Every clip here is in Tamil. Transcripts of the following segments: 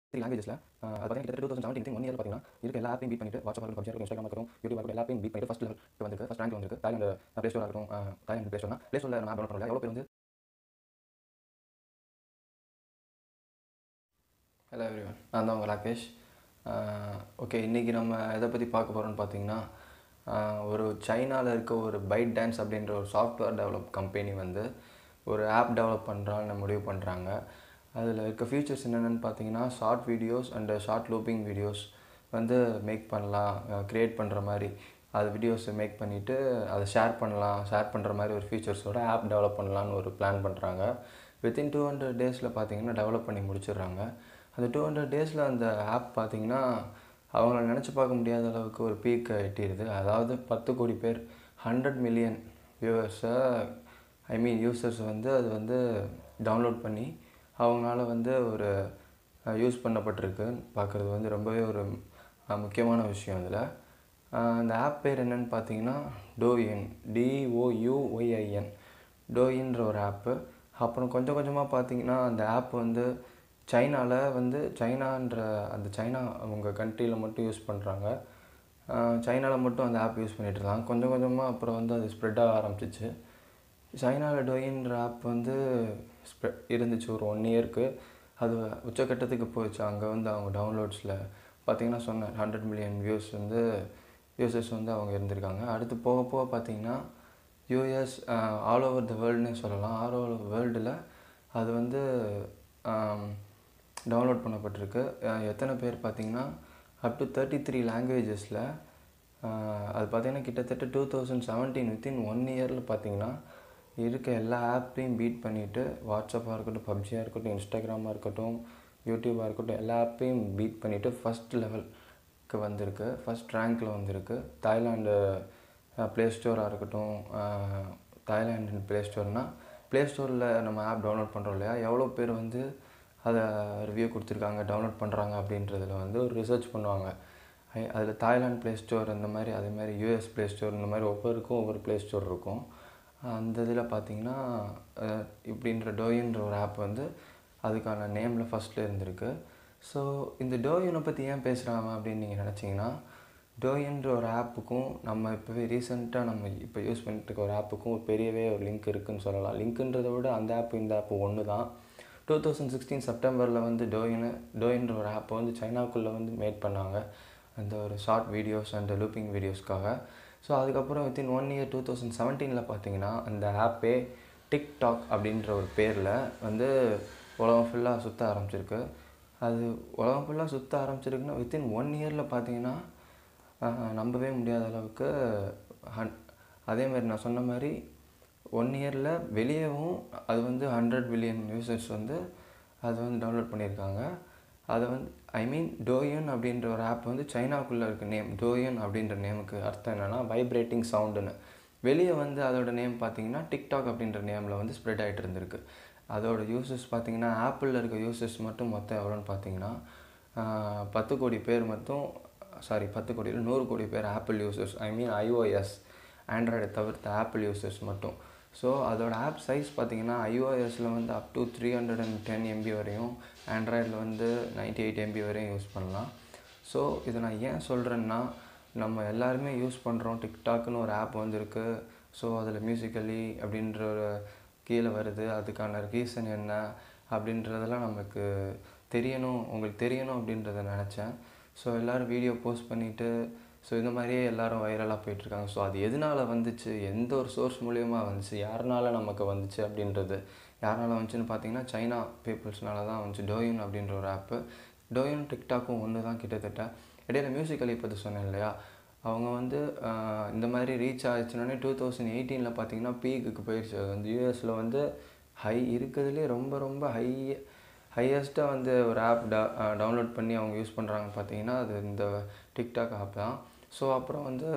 த்ரீ லாங்குவேஜில் அது பார்த்தீங்கன்னா கிட்டத்தட்ட two thousand seventeen one year பார்த்தீங்கன்னா இருக்க எல்லா ஆப்பையும் பீட் பண்ணிட்டு வாட்ஸ்அப் இருக்கட்டும் பப்ஜி இருக்கட்டும் இன்ஸ்டாகிராம் இருக்கட்டும் யூடியூப் இருக்கட்டும் எல்லாத்தையும் பீட் பண்ணிட்டு ஃபஸ்ட் லெவல் வந்திருக்கு ஃபஸ்ட் ரேங்க் வந்திருக்கு தாய்லாந்து ப்ளே ஸ்டோர் இருக்கட்டும் தாய்லாந்து ப்ளே ஸ்டோர்னா ப்ளே ஸ்டோரில் நம்ம ஆப் டவுன்லோட் பண்ணல எவ்வளோ பேர் வந்து ஹலோ எவ்ரிவன் நான் தான் உங்கள் ராகேஷ் ஓகே இன்றைக்கி நம்ம எதை பற்றி பார்க்க போகிறோம்னு பார்த்தீங்கன்னா ஆஹ் ஒரு சைனாவில் இருக்க ஒரு பைட் டான்ஸ் அப்படின்ற ஒரு சாஃப்ட்வேர் டெவலப் கம்பெனி வந்து ஒரு ஆப் டெவலப் பண்ணுறான்னு முடிவு பண்ணுறாங்க அதில் இருக்க ஃபீச்சர்ஸ் என்னென்னு பார்த்தீங்கன்னா short videos and short looping videos வந்து மேக் பண்ணலாம் க்ரியேட் பண்ணுற மாதிரி அது வீடியோஸை மேக் பண்ணிவிட்டு அதை ஷேர் பண்ணலாம் ஷேர் பண்ணுற மாதிரி ஒரு ஃபீச்சர்ஸோட ஆப் டெவலப் பண்ணலான்னு ஒரு பிளான் பண்ணுறாங்க வித்தின் டூ ஹண்ட்ரட் டேஸில் பார்த்தீங்கன்னா டெவலப் பண்ணி முடிச்சிடுறாங்க அந்த டூ ஹண்ட்ரட் டேஸில் அந்த ஆப் பார்த்தீங்கன்னா அவங்கள நினச்சி பார்க்க முடியாத அளவுக்கு ஒரு பீக் எட்டிடுது அதாவது பத்து கோடி பேர் ஹண்ட்ரட் மில்லியன் வியூவர்ஸை ஐ மீன் யூசர்ஸ் வந்து அது வந்து டவுன்லோட் பண்ணி அவங்களால வந்து ஒரு யூஸ் பண்ணப்பட்டிருக்கு பார்க்குறது வந்து ரொம்பவே ஒரு அஹ், முக்கியமான விஷயம் இதில் அந்த ஆப் பேர் என்னன்னு பார்த்தீங்கன்னா டோயின் டிஓயூஒய்ஐஎன் டோயின்ற ஒரு ஆப்பு அப்புறம் கொஞ்சம் கொஞ்சமாக பார்த்தீங்கன்னா அந்த ஆப் வந்து சைனாவில் வந்து சைனான்ற அந்த சைனா அவங்க கண்ட்ரியில் மட்டும் யூஸ் பண்ணுறாங்க சைனாவில் மட்டும் அந்த ஆப் யூஸ் பண்ணிட்டு இருந்தாங்க கொஞ்சம் கொஞ்சமாக அப்புறம் வந்து அது ஸ்ப்ரெட் ஆக ஆரம்பிச்சிச்சு சைனாவில் டொயின்ற ஆப் வந்து ஸ்ப்ரெட் இருந்துச்சு ஒரு ஒன் இயருக்கு அது உச்சக்கட்டத்துக்கு போயிடுச்சு அங்கே வந்து அவங்க டவுன்லோட்ஸில் பார்த்தீங்கன்னா சொன்னேன் ஹண்ட்ரட் மில்லியன் வியூஸ் வந்து யூசர்ஸ் வந்து அவங்க இருந்திருக்காங்க அடுத்து போக போக பார்த்தீங்கன்னா யூஎஸ் ஆல் ஓவர் த வேர்ல்டுனே சொல்லலாம் ஆல் ஓவர் வேர்ல்டில் அது வந்து டவுன்லோட் பண்ணப்பட்டிருக்கு அஹ் எத்தனை பேர் பார்த்தீங்கன்னா அப் டு தேர்ட்டி த்ரீ லாங்குவேஜஸில் அது பார்த்தீங்கன்னா கிட்டத்தட்ட two thousand seventeen within one இயரில் பார்த்தீங்கன்னா இருக்க எல்லா ஆப்பையும் பீட் பண்ணிவிட்டு வாட்ஸ்அப்பாக இருக்கட்டும் பப்ஜியாக இருக்கட்டும் இன்ஸ்டாகிராமாக இருக்கட்டும் யூடியூபாக இருக்கட்டும் எல்லா ஆப்பையும் பீட் பண்ணிவிட்டு ஃபஸ்ட் லெவலுக்கு வந்திருக்கு ஃபஸ்ட் ரேங்க்கில் வந்திருக்கு தாய்லாந்து ப்ளே ஸ்டோராக இருக்கட்டும் அஹ், தாய்லாந்து ப்ளே ஸ்டோர்னால் ப்ளே ஸ்டோரில் நம்ம ஆப் டவுன்லோட் பண்ணுறோம் இல்லையா எவ்வளோ பேர் வந்து அதை ரிவ்யூ கொடுத்துருக்காங்க டவுன்லோட் பண்ணுறாங்க அப்படின்றதுல வந்து ஒரு ரிசர்ச் பண்ணுவாங்க அதில் தாய்லாந்து ப்ளே ஸ்டோர் இந்த மாதிரி அதே மாதிரி யூஎஸ் ப்ளே ஸ்டோர் இந்த மாதிரி ஒவ்வொருக்கும் ஒவ்வொரு ப்ளே ஸ்டோர் இருக்கும் அந்த இதில் பார்த்தீங்கன்னா அஹ், இப்படின்ற டோயின்ற ஒரு ஆப் வந்து அதுக்கான நேமில் ஃபஸ்ட்டில் இருந்திருக்கு ஸோ இந்த டோயினை பற்றி ஏன் பேசுகிறாங்க அப்படின்னு நீங்கள் நினச்சிங்கன்னா டோயின்ற ஒரு ஆப்புக்கும் நம்ம இப்போவே ரீசெண்டாக நம்ம இப்போ யூஸ் பண்ணிட்டு இருக்க ஒரு ஆப்புக்கும் ஒரு பெரியவே ஒரு லிங்க் இருக்குன்னு சொல்லலாம் லிங்க்குன்றதை விட அந்த ஆப் இந்த ஆப் ஒன்று தான் டூ தௌசண்ட் சிக்ஸ்டீன் செப்டம்பரில் வந்து டோயினு டோயின்ற ஒரு ஆப்பை வந்து சைனாக்குள்ளே வந்து மேட் பண்ணாங்க அந்த ஒரு ஷார்ட் வீடியோஸ் அண்ட் லூப்பிங் வீடியோஸ்க்காக ஸோ அதுக்கப்புறம் within one year two thousand செவன்டீனில் பார்த்தீங்கன்னா அந்த ஆப்பே டிக்டாக் அப்படின்ற ஒரு பேரில் வந்து உலகம் ஃபுல்லாக சுற்ற ஆரம்பிச்சிருக்கு அது உலகம் ஃபுல்லாக சுற்ற ஆரம்பிச்சிருக்குன்னா வித்தின் ஒன் இயரில் பார்த்தீங்கன்னா ஆஹ், நம்பவே முடியாத அளவுக்கு ஹன் அதே மாதிரி நான் சொன்ன மாதிரி ஒன் இயரில் வெளியவும் அது வந்து ஹண்ட்ரட் பில்லியன் யூசர்ஸ் வந்து அது வந்து டவுன்லோட் பண்ணியிருக்காங்க அதை வந்து ஐ மீன் டோயன் அப்படின்ற ஒரு ஆப் வந்து சைனாக்குள்ளே இருக்க நேம் டோயன் அப்படின்ற நேமுக்கு அர்த்தம் என்னென்னா வைப்ரேட்டிங் சவுண்டுன்னு வெளியே வந்து அதோட நேம் பார்த்தீங்கன்னா டிக்டாக் அப்படின்ற நேமில் வந்து ஸ்ப்ரெட் ஆகிட்டு இருந்திருக்கு அதோட யூசர்ஸ் பார்த்தீங்கன்னா ஆப்பிளில் இருக்க யூசர்ஸ் மட்டும் மொத்தம் எவ்வளோன்னு பார்த்தீங்கன்னா ஆஹ், பத்து கோடி பேர் மட்டும் சாரி பத்து கோடி இல்ல, நூறு கோடி பேர் Apple users I mean iOS ஆண்ட்ராய்டை தவிர்த்த ஆப்பிள் யூசர்ஸ் மட்டும் ஸோ அதோட ஆப் சைஸ் பார்த்தீங்கன்னா ஐஓஎஸில் வந்து up to three hundred and ten MB வரையும் ஆண்ட்ராய்டில் வந்து நைன்டி எயிட் எம்பி வரையும் யூஸ் பண்ணலாம் ஸோ இதை நான் ஏன் சொல்கிறேன்னா நம்ம எல்லாருமே யூஸ் பண்ணுறோம் டிக்டாக்னு ஒரு ஆப் வந்திருக்கு ஸோ அதில் மியூசிக்கலி அப்படின்ற ஒரு கீழே வருது அதுக்கான ரீசன் என்ன அப்படின்றதெல்லாம் நமக்கு தெரியணும் உங்களுக்கு தெரியணும் அப்படின்றத நினச்சேன் ஸோ எல்லோரும் வீடியோ போஸ்ட் பண்ணிவிட்டு ஸோ இந்த மாதிரியே எல்லாரும் வைரலாக போயிட்டுருக்காங்க ஸோ அது எதனால் வந்துச்சு எந்த ஒரு சோர்ஸ் மூலியமாக வந்துச்சு யாருனால நமக்கு வந்துச்சு அப்படின்றது யாருனால வந்துச்சுன்னு பார்த்தீங்கன்னா சைனா பீப்புள்ஸ்னால தான் வந்துச்சு டோயின் அப்படின்ற ஒரு ஆப்பு டோயின் டிக்டாக்கும் ஒன்று தான் கிட்டத்தட்ட இடையில மியூசிக்கலி பற்றி சொன்னேன் இல்லையா அவங்க வந்து ஆஹ், இந்த மாதிரி ரீச் ஆயிடுச்சுனோடனே டூ தௌசண்ட் எயிட்டீனில் பார்த்தீங்கன்னா பீக்குக்கு போயிடுச்சு அது வந்து யூஎஸில் வந்து ஹை இருக்கிறதுலே ரொம்ப ரொம்ப ஹை ஹையஸ்ட்டாக வந்து ஒரு ஆப் டவுன்லோட் பண்ணி அவங்க யூஸ் பண்ணுறாங்க பார்த்தீங்கன்னா அது இந்த டிக்டாக் ஆப் தான் ஸோ அப்புறம் வந்து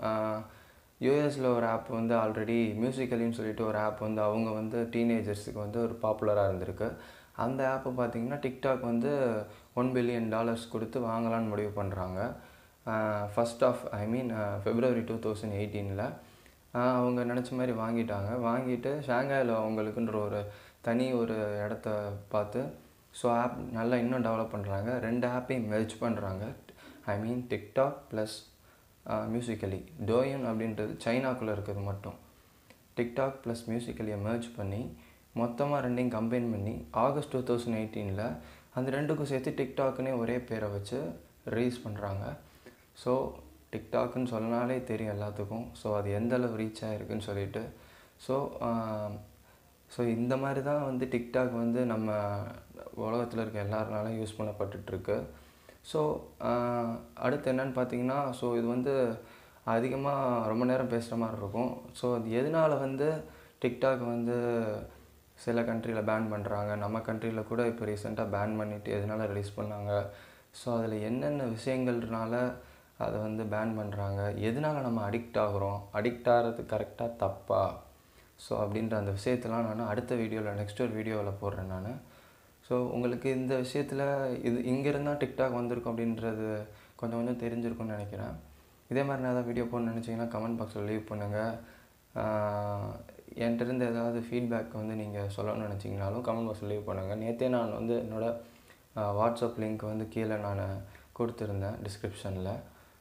யூஎஸில் ஒரு ஆப் வந்து ஆல்ரெடி மியூசிக்கலின்னு சொல்லிட்டு ஒரு ஆப் வந்து அவங்க வந்து டீனேஜர்ஸுக்கு வந்து ஒரு பாப்புலராக இருந்திருக்கு அந்த ஆப்பை பார்த்தீங்கன்னா டிக்டாக் வந்து ஒன் பில்லியன் டாலர்ஸ் கொடுத்து வாங்கலான்னு முடிவு பண்ணுறாங்க first of I mean February two thousand எயிட்டீனில் அவங்க நினச்ச மாதிரி வாங்கிட்டாங்க வாங்கிட்டு ஷாங்காயில் அவங்களுக்குன்ற ஒரு தனி ஒரு இடத்த பார்த்து ஸோ ஆப் நல்லா இன்னும் டெவலப் பண்ணுறாங்க ரெண்டு ஆப்பையும் மெர்ஜ் பண்ணுறாங்க I mean TikTok plus Musically Douyin அப்படின்றது சைனாக்குள்ளே இருக்கிறது மட்டும் டிக்டாக் ப்ளஸ் மியூசிக்கலியை மெர்ஜ் பண்ணி மொத்தமாக ரெண்டையும் கம்பைன் பண்ணி ஆகஸ்ட் டூ தௌசண்ட் எயிட்டீனில் அந்த ரெண்டுக்கும் சேர்த்து டிக்டாக்னே ஒரே பேரை வச்சு ரிலீஸ் பண்ணுறாங்க ஸோ டிக்டாக்னு சொன்னாலே தெரியும் எல்லாத்துக்கும் ஸோ அது எந்த அளவு ரீச் ஆகிருக்குன்னு சொல்லிட்டு ஸோ ஸோ இந்த மாதிரி தான் வந்து டிக்டாக் வந்து நம்ம உலகத்தில் இருக்க எல்லாருனாலும் யூஸ் பண்ணப்பட்டுட்ருக்கு ஸோ அடுத்து என்னன்னு பார்த்தீங்கன்னா ஸோ இது வந்து அதிகமாக ரொம்ப நேரம் பேசுகிற மாதிரி இருக்கும் ஸோ அது எதனால் வந்து டிக்டாக் வந்து சில கண்ட்ரியில் பேன் பண்ணுறாங்க நம்ம கண்ட்ரியில் கூட இப்போ ரீசெண்டாக பேன் பண்ணிவிட்டு எதனால் ரிலீஸ் பண்ணாங்க ஸோ அதில் என்னென்ன விஷயங்கள்னால அதை வந்து பேன் பண்ணுறாங்க எதனால் நம்ம அடிக்ட் ஆகுறோம் அடிக்ட் ஆகிறது கரெக்டாக தப்பா ஸோ அப்படின்ற அந்த விஷயத்தெல்லாம் நான் அடுத்த வீடியோவில் நெக்ஸ்ட் ஒரு வீடியோவில் போடுறேன் நான் ஸோ உங்களுக்கு இந்த விஷயத்தில் இது இங்கேருந்து தான் டிக்டாக் வந்திருக்கும் அப்படின்றது கொஞ்சம் கொஞ்சம் தெரிஞ்சிருக்கும்னு நினைக்கிறேன் இதே மாதிரி நான் ஏதாவது வீடியோ போடணும்னு நினச்சிங்கன்னா கமெண்ட் பாக்ஸில் லீவ் பண்ணுங்கள் என்கிட்ட இருந்து ஏதாவது ஃபீட்பேக் வந்து நீங்கள் சொல்லணும்னு நினச்சிங்கனாலும் கமெண்ட் பாக்ஸில் லீவ் பண்ணுங்கள் நேற்றே நான் வந்து என்னோடய வாட்ஸ்அப் லிங்க் வந்து கீழே நான் கொடுத்துருந்தேன் டிஸ்கிரிப்ஷனில்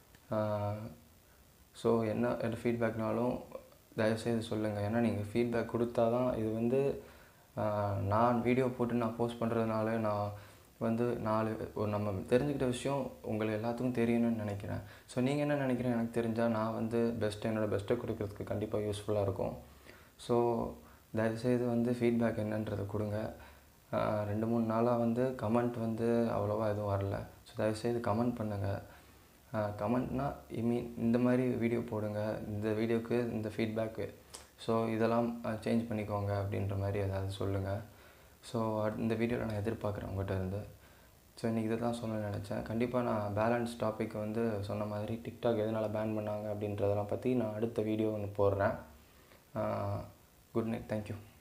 ஸோ என்ன என்ன ஃபீட்பேக்னாலும் தயவுசெய்து சொல்லுங்கள் ஏன்னா நீங்கள் ஃபீட்பேக் கொடுத்தா தான் இது வந்து நான் வீடியோ போட்டு நான் போஸ்ட் பண்ணுறதுனால நான் வந்து நாலு ஒரு நம்ம தெரிஞ்சுக்கிட்ட விஷயம் உங்களுக்கு எல்லாத்துக்கும் தெரியணும்னு நினைக்கிறேன் ஸோ நீங்கள் என்ன நினைக்கிறீங்க எனக்கு தெரிஞ்சால் நான் வந்து பெஸ்ட்டு என்னோடய பெஸ்ட்டை கொடுக்கறதுக்கு கண்டிப்பாக யூஸ்ஃபுல்லாக இருக்கும் ஸோ தயவுசெய்து வந்து ஃபீட்பேக் என்னன்றதை கொடுங்க ரெண்டு மூணு நாளாக வந்து கமெண்ட் வந்து அவ்வளோவா எதுவும் வரல ஸோ தயவுசெய்து கமெண்ட் பண்ணுங்கள் கமெண்ட்னா ஐ மீன் இந்த மாதிரி வீடியோ போடுங்க இந்த வீடியோக்கு இந்த ஃபீட்பேக்கு ஸோ இதெல்லாம் சேஞ்ச் பண்ணிக்கோங்க அப்படின்ற மாதிரி ஏதாவது சொல்லுங்கள் ஸோ இந்த வீடியோவில் நான் எதிர்பார்க்குறேன் உங்கள்கிட்ட இருந்து ஸோ இன்றைக்கி இதை தான் சொல்ல நினச்சேன் கண்டிப்பாக நான் பேலன்ஸ் டாபிக் வந்து சொன்ன மாதிரி டிக்டாக் எதனால் பேன் பண்ணாங்க அப்படின்றதெல்லாம் பற்றி நான் அடுத்த வீடியோ ஒன்று போடுறேன் குட் நைட் தேங்க்யூ